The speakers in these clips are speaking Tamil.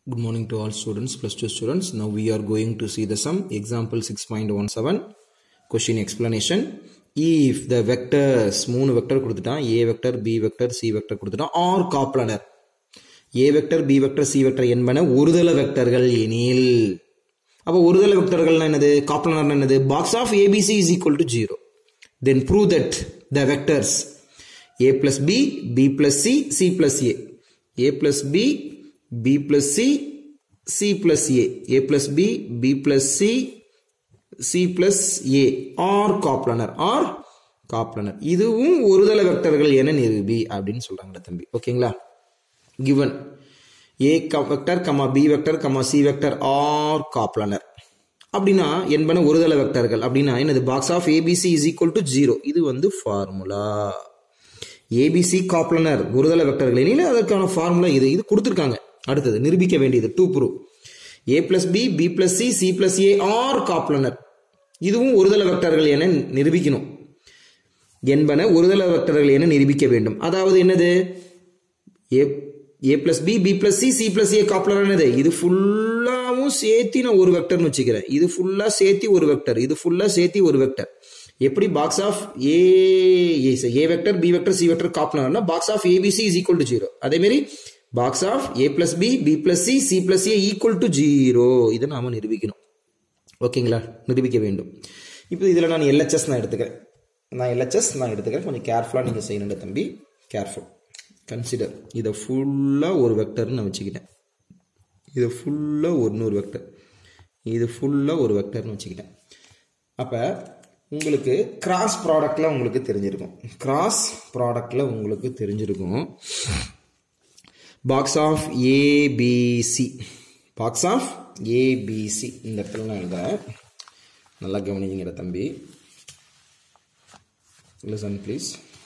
Good morning to all students, plus two students. Now we are going to see the sum. Example 6.17. Question explanation. If the vectors, மூணு வெக்டர் கொடுத்துட்டான் a vector b vector c vector கொடுத்துட்டான் are coplanar a vector b vector c vector என்பன ஒருதல வெக்டர்கள் எனில் அப்போ ஒருதல வெக்டர்கள்னா என்னது காப்ளனர் என்னது box of ABC is equal to zero then prove that the vectors a plus b b plus c c plus a a plus b b plus c c plus a a plus b b plus c c plus a are coplanar are coplanar இதுவும் ஒருதல வெக்டர்கள் என நிரூபி அப்படின்னு சொல்றாங்க தம்பி ஓகேங்களா given a vector comma b vector comma c vector are coplanar அப்படின்னா என்பன ஒருதல வெக்டர்கள் அப்படின்னா என்னது box of ABC is equal to zero இது வந்து ஃபார்முலா ஏபிசி காப்ளனர் ஒருதல வெக்டர்கள் எனில் அதற்கான ஃபார்முலா இது இது கொடுத்துருக்காங்க அடுத்தது நிரூபிக்க வேண்டியது to prove A plus B B plus C C plus A are coplanar இதுவும் ஒருதல வெக்டர்கள் என நிரூபிக்கணும் என்பன ஒருதல வெக்டர்கள் என நிரூபிக்க வேண்டும் அதாவது என்னது A A plus B B plus C C plus A coplanar என்னது இது ஃபுல்லாவும் சேர்த்தி நான் ஒரு வெக்டர்னு வச்சுக்கிறேன் இது ஃபுல்லா சேர்த்தி ஒரு வெக்டர் இது ஃபுல்லா சேர்த்தி ஒரு வெக்டர் எப்படி box of A A vector B vector C vector காப்ளர்னா box of ABC is equal to zero அதே மாதிரி box of A plus B B plus C C plus A equal to zero இதை நாம நிரூபிக்கணும் ஓகேங்களா நிரூபிக்க வேண்டும் இப்போ இதில் நான் எல்ஹெச்எஸ் நான் எடுத்துக்கிறேன் நான் எல்ஹெச்எஸ் நான் எடுத்துக்கிறேன் கொஞ்சம் கேர்ஃபுல்லாக நீங்கள் செய்யணும் தம்பி கேர்ஃபுல் கன்சிடர் இதை ஃபுல்லாக ஒரு வெக்டர்னு நான் வச்சுக்கிட்டேன் இதை ஃபுல்லாக ஒரு நூறு வெக்டர் இது ஃபுல்லாக ஒரு வெக்டர்னு வச்சுக்கிட்டேன் அப்போ உங்களுக்கு கிராஸ் ப்ராடக்டில் உங்களுக்கு தெரிஞ்சிருக்கும் கிராஸ் ப்ராடக்டில் உங்களுக்கு தெரிஞ்சிருக்கும் box of ABC box of ABC இந்த இடத்துல நான் எழுத நல்லா கவனிங்கிற தம்பி லிசன் ப்ளீஸ்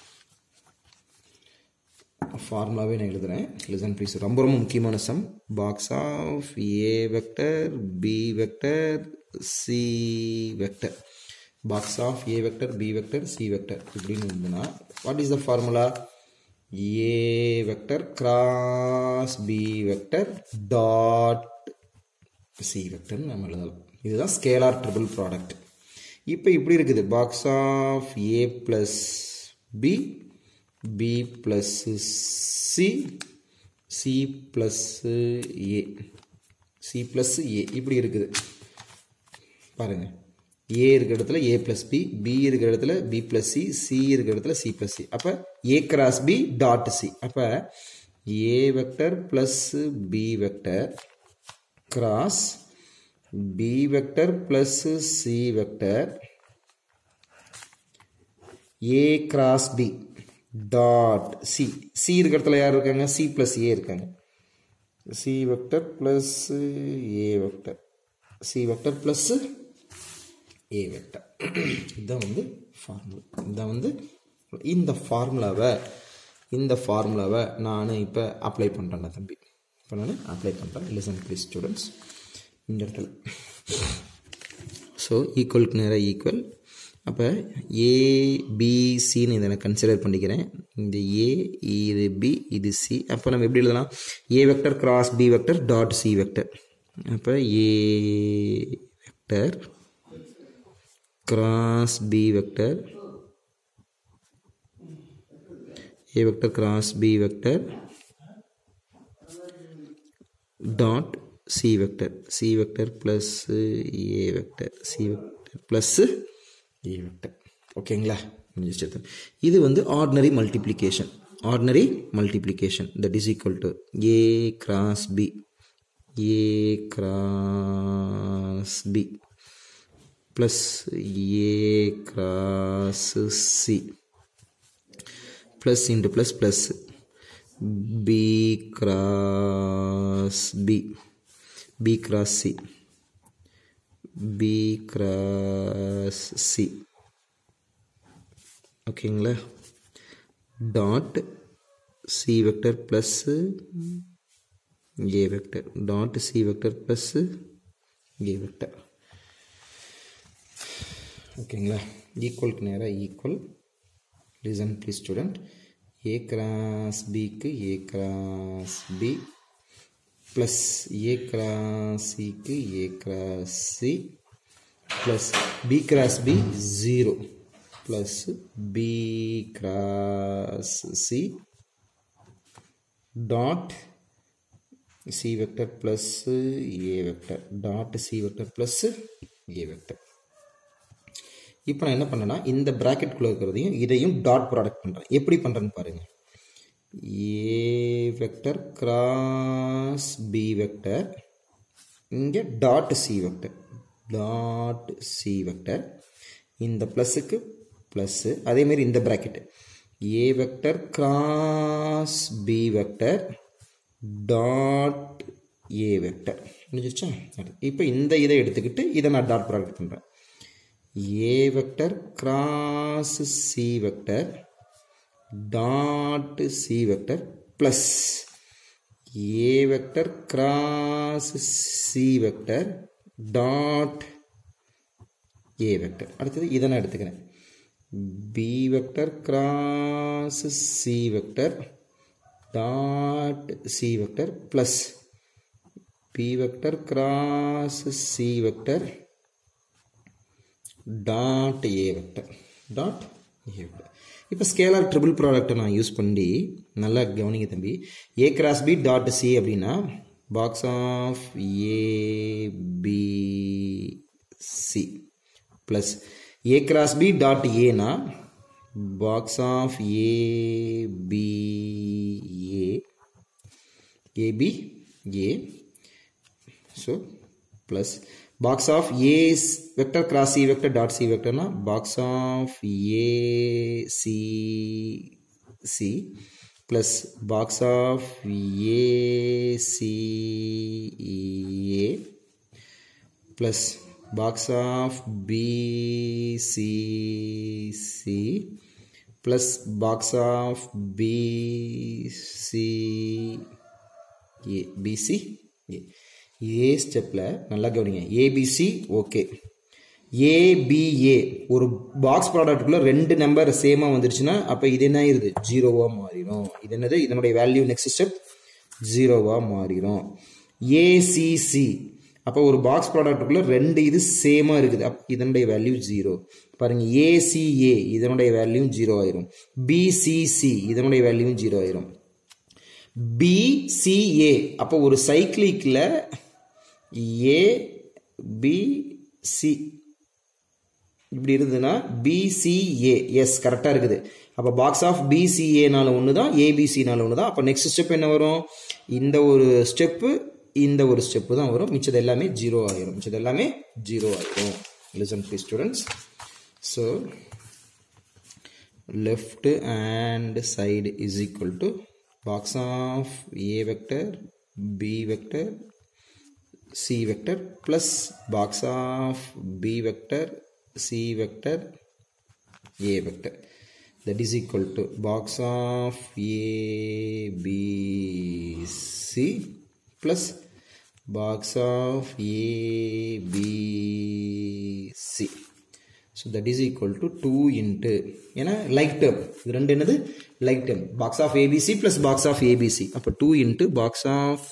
ஃபார்முலாவே நான் எழுதுறேன் லிசன் ப்ளீஸ் ரொம்ப ரொம்ப முக்கியமான sum box of A vector B vector C vector box of A vector B vector C vector இப்படின்னு இருந்ததுன்னா what is the formula A vector cross B vector dot C வெக்டர்னு நம்ம எழுதலாம் இதுதான் ஸ்கேலார் ட்ரிபிள் ப்ராடக்ட் இப்போ இப்படி இருக்குது box of A plus B B plus C C plus A C plus A இப்படி இருக்குது பாருங்கள் ஏ இருக்கிற இடத்துல ஏ ப்ளஸ் பி பி இருக்கிற இடத்துல பி ப்ளஸ் சி சி இருக்கிற இடத்துல சி ப்ளஸ் சி அப்போ A cross B dot C அப்போ A vector plus B vector cross B vector plus C vector A cross B dot C C இருக்கிற இடத்துல யார் இருக்காங்க சி ப்ளஸ் ஏ இருக்காங்க C vector plus A vector C vector plus A vector இதுதான் வந்து ஃபார்முலா இதுதான் வந்து இந்த ஃபார்முலாவை இந்த ஃபார்முலாவை நான் இப்போ அப்ளை பண்ணுறேன் தம்பி இப்போ நான் அப்ளை பண்ணுறேன் லிசன் ப்ளீஸ் ஸ்டூடெண்ட்ஸ் இந்த இடத்துல ஸோ ஈக்குவலுக்கு நேராக ஈக்குவல் அப்போ ஏபிசின்னு இதை நான் கன்சிடர் பண்ணிக்கிறேன் இந்த ஏ இது பி இது சி அப்போ நம்ம எப்படி எழுதலாம் A vector cross B vector dot C vector அப்போ A vector cross b vector a vector cross b vector dot c vector c vector plus a vector c vector plus a vector ஓகேங்களா முடிஞ்சிச்சு இது வந்து ordinary multiplication ordinary multiplication that is equal to A cross B A cross B plus A cross C plus into plus plus B cross B B cross C B cross C ஓகேங்களா dot C vector plus A vector dot C vector plus A vector ஓகேங்களா ஈக்குவலுக்கு நேராக equal listen please student A cross பிக்கு A cross B plus A cross சிக்கு A cross C plus B cross B zero plus B cross C dot C vector plus A vector dot C vector plus A vector இப்போ நான் என்ன பண்ணேன்னா இந்த ப்ராக்கெட்குள்ளே இருக்கிறதையும் இதையும் டாட் ப்ராடக்ட் பண்ணுறேன் எப்படி பண்ணுறேன்னு பாருங்கள் A vector cross B vector இங்கே dot C vector dot C vector இந்த ப்ளஸுக்கு ப்ளஸ்ஸு அதேமாரி இந்த bracket A vector cross B vector dot A vector முடிஞ்சிருச்சா இப்போ இந்த இதை எடுத்துக்கிட்டு இதை நான் டாட் ப்ராடக்ட் பண்ணுறேன் A vector cross C vector dot C vector plus A vector cross C vector dot A vector அடுத்தது இதை நான் எடுத்துக்கிறேன் B vector cross C vector dot C vector plus B vector cross C vector dot A vector dot A vector இப்போ ஸ்கேலார் ட்ரிபிள் ப்ராடக்ட்டை நான் யூஸ் பண்ணி நல்லா கவனிங்க தம்பி A cross B dot C அப்படின்னா box of A B C plus A cross B dot ஏனா box of A B A AB A so plus box of A vector cross C vector dot C vector na box of A C C plus box of A C A plus box of B C C plus box of B C A B C A A ஸ்டெப்பில் நல்லா கவனிங்க ஏபிசி ஓகே ஏபிஏ ஒரு பாக்ஸ் ப்ராடக்ட்டுக்குள்ளே ரெண்டு நம்பர் சேமாக வந்துருச்சுன்னா அப்போ இது என்ன ஆயிருது ஜீரோவாக மாறிடும் இது என்னது இதனுடைய வேல்யூ நெக்ஸ்ட் ஸ்டெப் ஜீரோவாக மாறிடும் ஏசிசி அப்போ ஒரு பாக்ஸ் ப்ராடக்ட்டுக்குள்ளே ரெண்டு இது சேமாக இருக்குது அப் இதனுடைய வேல்யூ ஜீரோ பாருங்க ஏசிஏ இதனுடைய வேல்யூ ஜீரோ ஆயிரும் பிசிசி இதனுடைய வேல்யூவும் ஜீரோ ஆயிரும் பிசிஏ அப்போ ஒரு சைக்கிளிக்கில் ஏ பி சி இப்படி இருந்ததுன்னா பிசிஏ எஸ் கரெக்டாக இருக்குது அப்போ பாக்ஸ் ஆஃப் பிசிஏனால ஒன்று தான் ஏபிசினால ஒன்று தான் அப்போ நெக்ஸ்ட் ஸ்டெப் என்ன வரும் இந்த ஒரு ஸ்டெப்பு இந்த ஒரு ஸ்டெப்பு தான் வரும் மிச்சது எல்லாமே ஜீரோ ஆயிரும் மிச்சது எல்லாமே ஜீரோ ஆயிரும் listen please students so left hand side is equal to box of a vector b vector c vector plus box of b vector c vector a vector that is equal to box of a b c plus box of a b c so that is equal to two into ஏன்னா லைக் டேர்ம் இது ரெண்டு என்னது like term box of ABC plus box of ABC அப்போ two into box of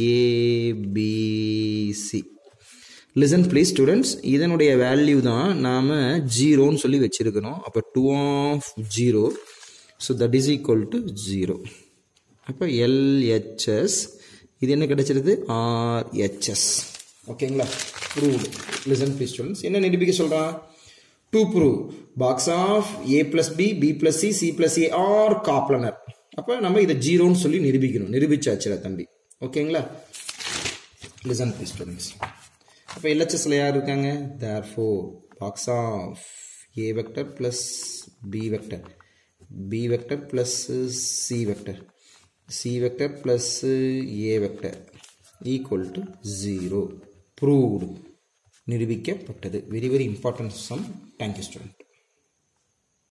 ABC listen please students இதனுடைய வேல்யூ தான் நாம் ஜீரோன்னு சொல்லி வச்சுருக்கிறோம் அப்போ two of zero so that is equal to zero அப்போ எல்ஹெச்எஸ் இது என்ன கிடைச்சிருது ஆர்ஹெச்எஸ் ஓகேங்களா ப்ரூவ்டு லிசன் ப்ளீஸ் ஸ்டூடெண்ட்ஸ் என்ன நிரூபிக்க சொல்கிறான் to prove box of A plus B B plus C C plus A are coplanar அப்போ நம்ம இதை ஜீரோன்னு சொல்லி நிரூபிக்கணும் நிரூபிச்சாச்சுல தம்பி ஓகேங்களா லிசன் ப்ளீஸ் ஸ்டூடெண்ட்ஸ் அப்போ எல்ஹெச்எஸ்ல யார் இருக்காங்க therefore box of A vector plus B vector B vector plus C vector C vector plus A vector equal to zero proved நிரூபிக்கப்பட்டது very very important sum thank you student